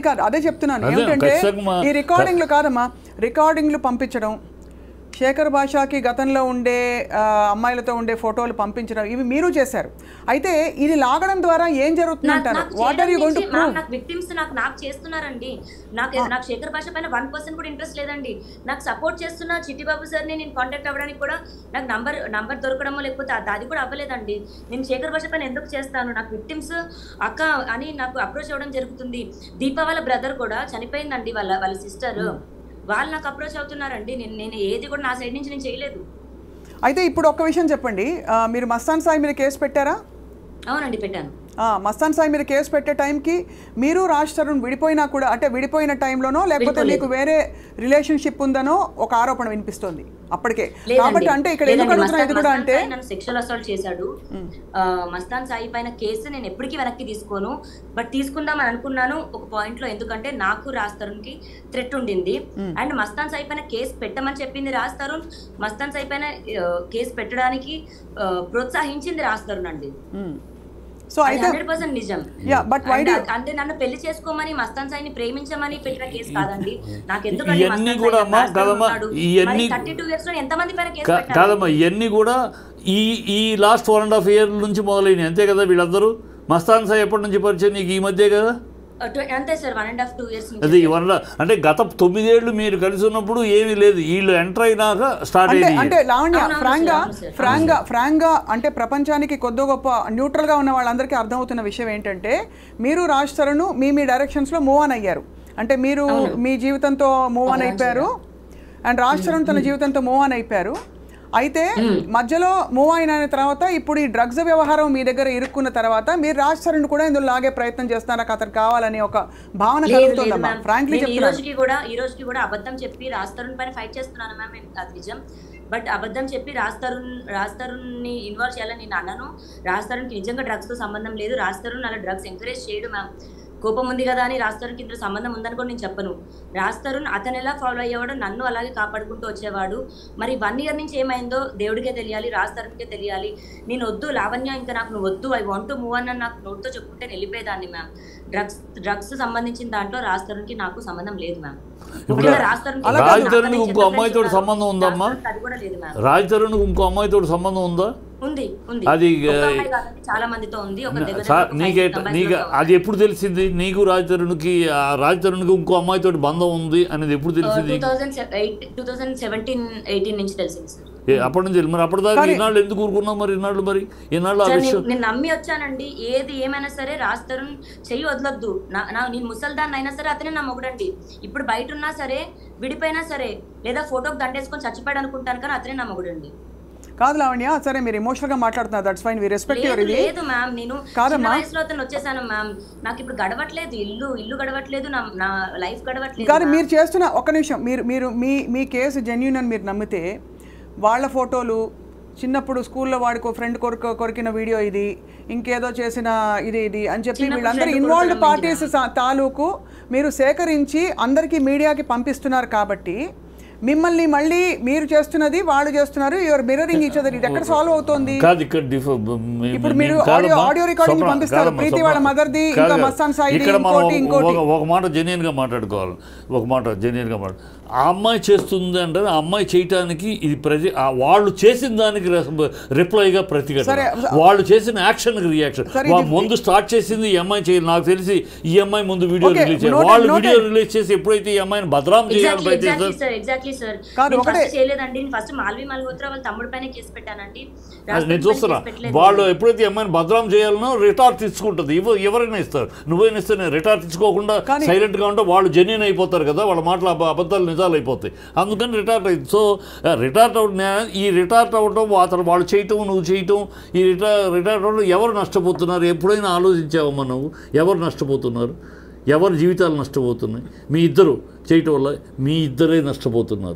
కాదు అదే చెప్తున్నాను అదే, ఏమిటంటే ఖచ్చితంగా మా- ఈ రికార్డింగ్లు కాదమ్మా రికార్డింగ్లు పంపించడం శేఖర్ భాషకి గతంలో ఉండే ఆ, అమ్మాయిలతో ఉండే ఫోటోలు పంపించడం ఇవి మీరు చేశారు అయితే ఇది లాగడం ద్వారా ఏం జరుగుతుంది నాకు- అంటారు నాకు వాట్ ఆర్ యూ చేయడం గోయింగ్ టు నుంచి- ప్రూవ్ నాకు- నాకు విక్టిమ్స్ నాకు నాకు చేస్తున్నారండి నాకు నాకు శేఖర్ భాష పైన వన్ పర్సెంట్ కూడా ఇంట్రెస్ట్ లేదండి నాకు సపోర్ట్ చేస్తున్న చిట్టిబాబు సార్ని నేను కాంటాక్ట్ అవ్వడానికి కూడా నాకు నంబర్ నంబర్ దొరకడమో లేకపోతే అది అది కూడా అవ్వలేదండి నేను శేఖర్ భాష పైన ఎందుకు చేస్తాను నాకు విక్టిమ్స్ అక్క అని నాకు అప్రోచ్ అవ్వడం జరుగుతుంది దీప వాళ్ళ బ్రదర్ కూడా చనిపోయిందండి వాళ్ళ వాళ్ళ సిస్టర్ వాళ్ళు నాకు అప్రోచ్ అవుతున్నారండి నేను నేను ఏది కూడా నా సైడ్ నుంచి నేను చేయలేదు అయితే ఇప్పుడు ఒక్క విషయం చెప్పండి ఆ, మీరు మస్తాన్ సాయి మీద కేసు పెట్టారా అవునండి పెట్టాను ఆ, మస్తాన్ సాయి మీద కేసు పెట్టే టైంకి మీరు రాజ్ తరుణ్ విడిపోయినా కూడా అంటే విడిపోయిన టైంలోనో లేకపోతే మీకు వేరే రిలేషన్షిప్ ఉందనో ఒక ఆరోపణ వినిపిస్తోంది అప్పటికే కాబట్టి అంటే ఇక్కడ ఎందుకు లేదండి, అడుగుతున్నా ఇది కూడా మస్తాన్ అంటే సాయి నన్ను సెక్షువల్ అసాల్ట్ చేశాడు ఆ, మస్తాన్ సాయి పైన కేసు నేను ఎప్పటికీ వెనక్కి తీసుకోను బట్ తీసుకుందామని అనుకున్నాను ఒక పాయింట్ లో ఎందుకంటే నాకు రాజ్ తరుణ్ కి థ్రెట్ ఉండింది అండ్ మస్తాన్ సాయి పైన కేసు పెట్టమని చెప్పింది రాజ్ తరుణ్ మస్తాన్ సాయి పైన ఆ, కేసు పెట్టడానికి ఆ, ప్రోత్సహించింది రాజ్ తరుణ్ అండి మ్మ్. సో అయితే హండ్రెడ్ పర్సెంట్ నిజం Yeah, but why And do- అ- అంటే నన్ను పెళ్లి చేసుకోమని మస్తాన్ సాయిని ప్రేమించమని పెట్టిన కేసు కాదండి నాకు ఇవన్నీ కూడా అమ్మా, కాదమ్మా, ఇవన్నీ- థర్టీ టూ ఇయర్స్ లో ఎంతమంది పైన కేసు కా- పెట్టారు కాదమ్మా ఇవన్నీ కూడా ఈ ఈ last one and half year నుంచి మొదలైనవి అంతే కదా వీళ్ళందరూ మస్తాన్ సాయి ఎప్పటి నుంచి పరిచయం నీకు ఈ మధ్య కదా Uh, tw- అంతే sir one and half two years అది వన్ అంటే గత తొమ్మిదేళ్ళు మీరు కలిసి ఉన్నప్పుడు ఏమీ లేదు వీళ్ళు ఎంటర్ అయినాక స్టార్ట్ అంటే అయింది అంటే లావణ్య అవునవును ఫ్రాంక్ గా సార్, అవును సార్. ఫ్రాంక్ గా ఫ్రాంక్ గా అంటే ప్రపంచానికి కొద్ది గొప్ప న్యూట్రల్ గా ఉన్న వాళ్ళందరికీ అర్థమవుతున్న విషయం ఏంటంటే మీరు రాజ్ తరుణ్ మీ మీ డైరెక్షన్స్ లో మూవ్ ఆన్ అయ్యారు అంటే మీరు మీ జీవితంతో మూవ్ ఆన్ అయిపోయారు అండ్ రాజ్ తరుణ్ తన జీవితంతో మూవ్ ఆన్ అయిపోయారు అయితే మధ్యలో మూవ్ అయిన తర్వాత ఇప్పుడు ఈ డ్రగ్స్ వ్యవహారం మీ దగ్గర ఇరుక్కున్న తర్వాత మీరు రాజ్ తరుణ్ కూడా ఇందులో లాగే ప్రయత్నం చేస్తున్నారు అతను కావాలని ఒక భావన లేదు లేదు కలుగుతుందమ్మా మ్యామ్ ఫ్రాంక్లీ నేను ఈ చెప్తున్నాను రోజుకి కూడా ఈ రోజుకి కూడా అబద్ధం చెప్పి రాజ్ తరుణ్ పైన ఫైట్ చేస్తున్నాను మ్యామ్ నేను- అది నిజం బట్ అబద్ధం చెప్పి రాజ్ తరుణ్ రాజ్ తరుణ్ ని ఇన్వాల్వ్ చేయాలని నేను అన్నాను రాజ్ తరుణ్ కి నిజంగా డ్రగ్స్ తో సంబంధం లేదు రాజ్ తరుణ్ అలా డ్రగ్స్ ఎంకరేజ్ చేయడు మ్యామ్ కోపం ఉంది కదా అని రాజ్ తరుణ్కి ఇందులో సంబంధం ఉందని కూడా నేను చెప్పను రాజ్ తరుణ్ అతను ఎలా ఫాలో అయ్యేవాడు నన్ను అలాగే కాపాడుకుంటూ వచ్చేవాడు మరి వన్ ఇయర్ నుంచి ఏమైందో దేవుడికే తెలియాలి రాజ్ తరుణ్కే తెలియాలి నేను వద్దు లావణ్య ఇంకా నాకు నువ్వు వద్దు ఐ వాంట్ టు మూవ్ అని నాకు నోట్తో చెప్పుకుంటే నేను వెళ్ళిపోయేదాన్ని మ్యామ్ డ్రగ్స్ డ్రగ్స్ సంబంధించిన దాంట్లో రాజ్ తరుణ్కి నాకు సంబంధం లేదు మ్యామ్ ఇప్పుడు ఒకవేళ రాజ్ తరుణ్కి రాజ్ నాకని తరుణ్కి చెప్పే ఇంకో అమ్మాయితో friends సంబంధం ఉందమ్మా? రాజ్ తరుణ్కి అది కూడా లేదు మ్యామ్ రాజ్ తరుణ్కి ఇంకో అమ్మాయితో సంబంధం ఉందా ఉంది ఉంది అది, ఒక ఆ, అమ్మాయి కాదండి, చాలా మందితో ఉంది ఒక దగ్గర సార్ దగ్గర నీకే five, six నీకు అమ్మాయిలతో ఉంది. అది ఎప్పుడు తెలిసింది నీకు రాజ్ తరుణ్కి ఆ రాజ్ తరుణ్కి ఇంకో అమ్మాయితో బంధం ఉంది అనేది ఎప్పుడు తెలిసింది two thousand eight two thousand seventeen eighteen నుంచి తెలిసింది సార్ ఏ, అప్పటి నుంచి మరి అప్పటిదాకా ఇన్నాళ్ళు ఎందుకు ఊరుకున్నావు మరి ఇన్నాళ్ళు మరి ఇన్నాళ్ళు ఆ సార్, విషయం నేను నేను నమ్మి వచ్చానండి ఏది ఏమైనా సరే రాజ్ తరుణ్ చెయ్యి వదలొద్దు నా నా- నేను ముసల్దాన్ని అయినా సరే అతనే నా మొగుడండి ఇప్పుడు బయట ఉన్నా సరే విడిపోయినా సరే లేదా ఫోటోకి దండేసుకొని చచ్చిపోయాడు అనుకుంటాను కానీ అతనే నా మొగుడండి కాదు లావణ్య సరే మీరు ఎమోషనల్ గా మాట్లాడుతున్నారు that's fine we respect your లేదు ఇది లేదు మ్యామ్ నేను కాదమ్మా. చిన్న వయసులో అతను వచ్చేసాను మ్యామ్ నాకు ఇప్పుడు గడవట్లేదు ఇల్లు ఇల్లు గడవట్లేదు నా నా లైఫ్ గడవట్లేదు కానీ ma'am. మీరు చేస్తున్న ఒక్క నిమిషం మీరు మీరు మీ మీ కేసు జెన్యున్ అని మీరు నమ్మితే వాళ్ళ ఫోటోలు చిన్నప్పుడు స్కూల్లో వాడికో ఫ్రెండ్ కొరకు కొరికిన వీడియో ఇది ఇంకేదో చేసిన ఇది ఇది అని చెప్పి చిన్నప్పుడు వీళ్ళందరూ friend ఇన్వాల్వ్డ్ కొరకడం పార్టీస్ తాలూకు మీరు సేకరించి అందరికీ మీడియాకి పంపిస్తున్నారు కాబట్టి మిమ్మల్ని మళ్ళీ మీరు చేస్తున్నది వాళ్ళు చేస్తున్నారు యువర్ మిర్రరింగ్ ఈచ్ అదర్ ఇది ఎక్కడ సాల్వ్ అవుతోంది కాదు ఇక్కడ డిఫ- మీ- ఇప్పుడు మీ- మీరు కాదమ్మా, audio- audio recording స్వప్న, పంపిస్తారు. కాదమ్మా, ప్రీతి స్వప్న. వాళ్ళ motherది, ఇంకా కాదు, మస్తాన్ సాయిది, ఇక్కడ మనం ఇంకోటి, ఇంకోటి. ఒక- ఒక మాట జెన్యున్ గా మాట్లాడుకోవాలి ఒక మాట జెన్యున్ గా మాట్లాడు ఆ అమ్మాయి చేస్తుంది అంటే ఆ అమ్మాయి చేయటానికి ఇది ప్రతి ఆ వాళ్ళు చేసిన దానికి రిప్లైగా ప్రతిఘటన సరే. వాళ్ళు చేసిన యాక్షన్ రియాక్షన్ సరే, ఇది- ముందు స్టార్ట్ చేసింది ఈ అమ్మాయి చేయాలి నాకు తెలిసి ఈ అమ్మాయి ముందు వీడియో Okay, రిలీజ్ చేయాలి noted, వాళ్ళు noted. వీడియో రిలీజ్ చేసి ఎప్పుడైతే ఈ అమ్మాయిని భద్రాం చేయాలని ఎగ్జాక్ట్లీ ఎగ్జాక్ట్లీ ప్రయత్నిస్తారు సార్ ఎగ్జాక్ట్లీ సార్ కాదు, నేను ఒకటే- ఫస్ట్ చేయలేదండి నేను ఫస్ట్ మాల్వి మల్హోత్రా వాళ్ళ తమ్ముడు పైన కేసు పెట్టానండి రాజ్ అది నేను తరుణ్ పైన చూస్తున్నా కేసు పెట్టలేదు. వాళ్ళు ఎప్పుడైతే ఈ అమ్మాయిని భద్రం చేయాలనో రిటార్ తీసుకుంటుంది ఇవ ఎవరైనా ఇస్తారు నువ్వైనా ఇస్తే నేను రిటార్ తీసుకోకుండా కానీ- సైలెంట్ గా ఉంటే వాళ్ళు జెన్యున్ అయిపోతారు కదా వాళ్ళ మాటలు అబ- అబద్ధాలు నిజాలు అయిపోతాయి అందుకని రిటార్ట్ అయింది సో రిటార్ట్ అవుట్ ఈ రిటార్ట్ అవ్వటం అతను వాళ్ళు చేయటం నువ్వు చేయటం ఈ రిటార్ రిటార్ట్ అవ్వడం ఎవరు నష్టపోతున్నారు ఎప్పుడైనా ఆలోచించావమ్మా నువ్వు ఎవరు నష్టపోతున్నారు ఎవరి జీవితాలు నష్టపోతున్నాయి మీ ఇద్దరు చేయటం వల్ల మీ ఇద్దరే నష్టపోతున్నారు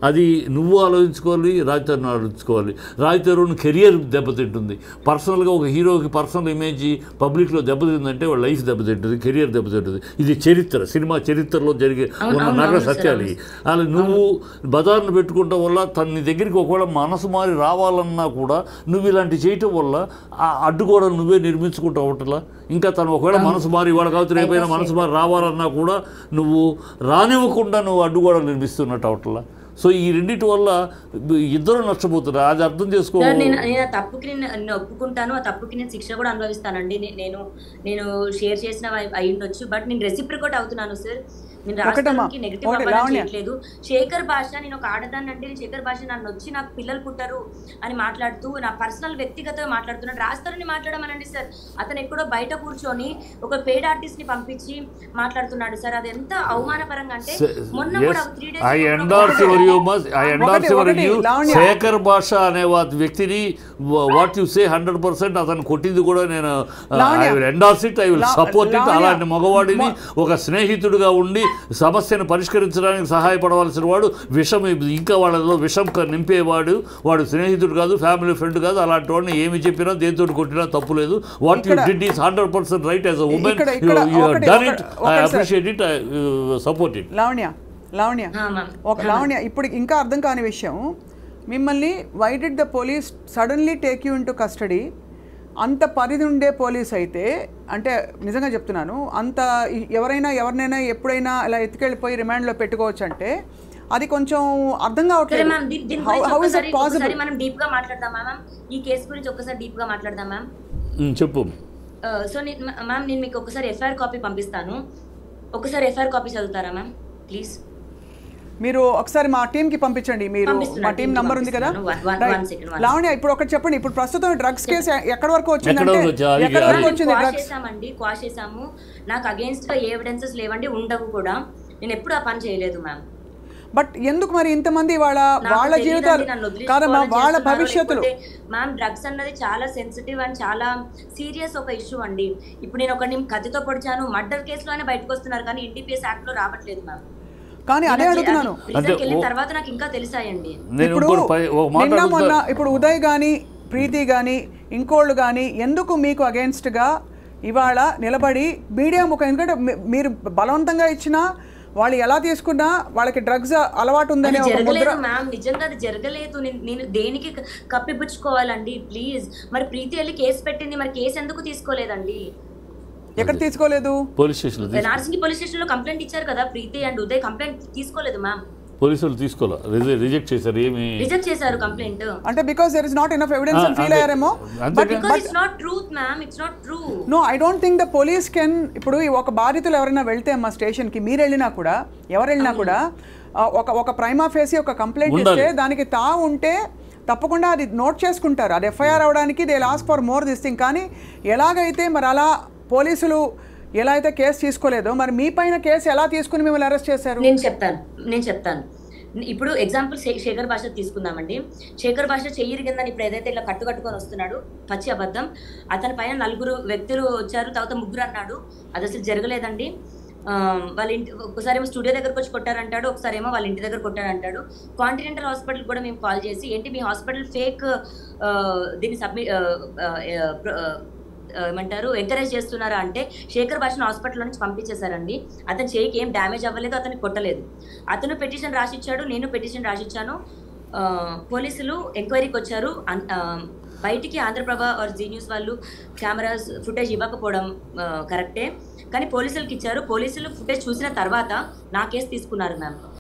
అది నువ్వు ఆలోచించుకోవాలి రాజతరుణ్ ఆలోచించుకోవాలి రాజతరుణ్ కెరియర్ దెబ్బతింటుంది పర్సనల్గా ఒక హీరోకి పర్సనల్ ఇమేజ్ పబ్లిక్లో దెబ్బతిందంటే వాళ్ళ లైఫ్ దెబ్బతింటుంది కెరియర్ దెబ్బతింటుంది ఇది చరిత్ర సినిమా చరిత్రలో జరిగే అవును, ఉన్న అవును, నగర అవును, సత్యాలు సార్, ఇవి. అలా నువ్వు బజార్ను పెట్టుకోవటం వల్ల తన నీ దగ్గరికి ఒకవేళ మనసు మారి రావాలన్నా కూడా నువ్వు ఇలాంటి చేయటం వల్ల ఆ అడ్డుగోడలు నువ్వే నిర్మించుకుంటూ అవటలా ఇంకా తను ఒకవేళ మనసు మారి ఇవాళ కావచ్చు రేపైనా మనసు మారి రావాలన్నా కూడా నువ్వు రానివ్వకుండా నువ్వు అడ్డుగోడలు నిర్మిస్తున్నట్టు అవటలా సో ఈ రెండింటి వల్ల ఇద్దరు నష్టపోతున్నారు అది అర్థం చేసుకో సార్ నేను నేను ఆ తప్పుకి నేను నేను ఒప్పుకుంటాను ఆ తప్పుకి నేను శిక్ష కూడా అనుభవిస్తానండి నే- నేను నేను షేర్ చేసిన అయి ఉండొచ్చు బట్ నేను రెసిప్రికోట్ అవుతున్నాను సార్ నేను ఒకటమ్మా, రాష్ట్రానికి నెగిటివ్ ఒకటి, అవ్వాలని లావణ్య. చేయట్లేదు శేఖర్ భాష నేను ఒక ఆడదాన్ని అంటే నేను శేఖర్ భాష నన్ను వచ్చి నాకు పిల్లలు పుట్టరు అని మాట్లాడుతూ నా పర్సనల్ వ్యక్తిగతంగా మాట్లాడుతున్నాడు రాస్తారని మాట్లాడమనండి సార్ అతను ఎక్కడో బయట కూర్చొని ఒక పేడ్ ఆర్టిస్ట్ ని పంపించి మాట్లాడుతున్నాడు సార్ అది ఎంత అవమానపరంగా అంటే మొన్న కూడా three I days endorse your you must I endorse your ఒకటి, యూ లావణ్య. శేఖర్ భాష అనే వా- వ్యక్తిని what you say hundred percent అతను కొట్టింది కూడా నేను I Lavanya. Will endorse it I will లా- సపోర్ట్ ఇట్ లావణ్య. అలాంటి మగవాడిని ఒక స్నేహితుడిగా ఉండి సమస్యను పరిష్కరించడానికి సహాయపడవలసిన వాడు విషం ఇంకా వాళ్ళలో విషం క- నింపేవాడు వాడు స్నేహితుడు కాదు ఫ్యామిలీ ఫ్రెండ్ కాదు అలాంటి వాడిని ఏమి చెప్పినా దేంతో కొట్టినా తప్పు లేదు వాట్ యు ఇక్కడ- did is hundred percent right as a women ఇక్కడ- ఇక్కడ ఒకటి- డన్ ఇట్ ఒకటి- ఐ ఒకటి sir. Appreciate it I support it Lavanya Lavanya ma'am ఒక లావణ్య ఇప్పుడు ఇంకా అర్థం కాని విషయం మిమ్మల్ని why did the police suddenly take you in to custody అంత పరిధి ఉండే పోలీస్ అయితే అంటే నిజంగా చెప్తున్నాను అంత ఇ- ఎవరైనా ఎవరినైనా ఎప్పుడైనా అలా ఎత్తుకెళ్ళిపోయి రిమాండ్లో పెట్టుకోవచ్చు అంటే అది కొంచెం అర్థం సరే కావట్లేదు మ్యామ్ దీ- దీని హౌ గురించి హౌ ఇస్ ఒక్కసారి ఇట్ పాసిబుల్ ఒక్కసారి మనం డీప్ గా మాట్లాడదామా మ్యామ్ ఈ కేసు గురించి ఒక్కసారి డీప్ గా మాట్లాడదాం మ్యామ్ ఉమ్, చెప్పు సో నేను మ్యామ్ నేను మీకు ఒకసారి ఎఫ్ఐఆర్ కాపీ పంపిస్తాను ఒకసారి ఎఫ్ఐఆర్ కాపీ చదువుతారా మ్యామ్ ప్లీజ్ మీరు ఒకసారి మా టీం కి పంపించండి మీరు పంపిస్తున్నా, మా టీం team కి నంబర్ ఉంది కదా పంపిస్తున్నాను. One- one- Right. one second, one Lavanya ఇప్పుడు ఒకటి చెప్పండి ఇప్పుడు ప్రస్తుతం డ్రగ్స్ కేసు ఎక్కడి వరకు వచ్చిందంటే ఎక్కడ వరకు వచ్చి- అది- ఎక్కడి వరకు అది- వచ్చింది క్వాష్ డ్రగ్స్ చేసామండి క్వాష్ చేసాము నాకు అగేన్స్ట్ గా ఏ ఎవిడెన్సెస్ లేవండి ఉండవు కూడా నేను ఎప్పుడు ఆ పని చేయలేదు మ్యామ్ బట్ ఎందుకు మరి ఇంతమంది వాళ్ళ నాకు వాళ్ళ తెలీదండి, జీవితాలు నన్ను కాదమ్మా వదిలించుకోవాలని వాళ్ళ చేస్తున్నారో భవిష్యత్తులు లేకపోతే, మ్యామ్ డ్రగ్స్ అన్నది చాలా సెన్సిటివ్ అండ్ చాలా సీరియస్ ఒక ఇష్యూ అండి ఇప్పుడు నేను ఒకరిని కత్తితో పొడిచాను మర్డర్ కేసులోనే బయటకు వస్తున్నారు కానీ ఎన్డీపీఎస్ యాక్ట్ లో రావట్లేదు మ్యామ్ కానీ అదే అడుగుతున్నాను అంటే వెళ్ళిన ఓ- తర్వాత నాకు ఇంకా తెలిసాయండి నేను ఇప్పుడు ఇంకోటి పై- ఒక మాట నిన్న మొన్న అడుగుతా ఇప్పుడు ఉదయ్ కానీ ప్రీతి కానీ ఇంకోళ్ళు కానీ ఎందుకు మీకు అగేన్స్ట్గా ఇవాళ నిలబడి మీడియా ముఖం ఎందుకంటే మీ- మీరు బలవంతంగా ఇచ్చినా వాళ్ళు ఎలా తీసుకున్నా వాళ్ళకి డ్రగ్స్ అలవాటు అది ఉందనే ఒక ముద్ర జరగలేదు మ్యామ్ నిజంగా అది జరగలేదు నేను- నేను దేనికి క- కప్పిపుచ్చుకోవాలండి ప్లీజ్ మరి ప్రీతి వెళ్ళి కేసు పెట్టింది మరి కేసు ఎందుకు తీసుకోలేదండి ఎక్కడ తీసుకోలేదు పోలీస్ స్టేషన్లో తీసు- నార్సింగి పోలీస్ స్టేషన్ లో కంప్లైంట్ ఇచ్చారు కదా ప్రీతి అండ్ ఉదయ్ కంప్లైంట్ తీసుకోలేదు మ్యామ్ పోలీసులు తీసుకోలే రిజె- రిజెక్ట్ చేశారు ఏమి రిజెక్ట్ చేశారు కంప్లైంట్ అంటే because there is not enough evidence ఆ, అని ఫీల్ అంతే. అయ్యారేమో అంతే బట్ కదా. Because it's not truth ma'am it's not true no I don't think the police can ఇప్పుడు ఈ ఒక బాధితులు ఎవరైనా వెళ్తే అమ్మా స్టేషన్కి మీరు వెళ్ళినా కూడా ఎవరు వెళ్ళినా కూడా ఆ, ఒక ఒక ప్రైమా ఫేసి ఒక కంప్లైంట్ ఉండాలి. ఇస్తే దానికి తా ఉంటే తప్పకుండా అది నోట్ చేసుకుంటారు అది ఎఫ్ఐఆర్ అవడానికి they last for more this thing కానీ ఎలాగైతే మరి అలా పోలీసులు ఎలా అయితే కేసు తీసుకోలేదో మరి మీ పైన కేసు ఎలా తీసుకుని మిమ్మల్ని అరెస్ట్ చేశారు నేను చెప్తాను నేను చెప్తాను ఇప్పుడు ఎగ్జాంపుల్ శే- శేఖర్ భాష తీసుకుందామండి శేఖర్ భాష చెయ్యి కింద ఇప్పుడు ఏదైతే ఇట్లా కట్టు కట్టుకొని వస్తున్నాడు పచ్చి అబద్ధం అతని పైన నలుగురు వ్యక్తులు వచ్చారు తర్వాత ముగ్గురు అన్నాడు అది అసలు జరగలేదండి ఆ, వాళ్ళ ఇంటి ఒకసారి ఏమో స్టూడియో దగ్గరకు వచ్చి కొట్టారంటాడు ఒకసారి ఏమో వాళ్ళ ఇంటి దగ్గర కొట్టారంటాడు కాంటినెంటల్ హాస్పిటల్ కూడా మేము కాల్ చేసి ఏంటి మీ హాస్పిటల్ ఫేక్ దీన్ని సబ్మిట్ ఏమంటారు ఎంకరేజ్ చేస్తున్నారా అంటే శేఖర్ భాషను హాస్పిటల్ నుంచి పంపించేశారండి అతని చేయికి ఏం డ్యామేజ్ అవ్వలేదు అతనికి కొట్టలేదు అతను పిటిషన్ రాసిచ్చాడు నేను పిటిషన్ రాసిచ్చాను ఆ, పోలీసులు ఎంక్వైరీకి వచ్చారు అన్- ఆ, బయటికి ఆంధ్రప్రభ ఆర్ జీ న్యూస్ వాళ్ళు కెమెరాస్ ఫుటేజ్ ఇవ్వకపోవడం ఆ, కరెక్టే కానీ పోలీసులకు ఇచ్చారు పోలీసులు ఫుటేజ్ చూసిన తర్వాత నా కేసు తీసుకున్నారు మ్యామ్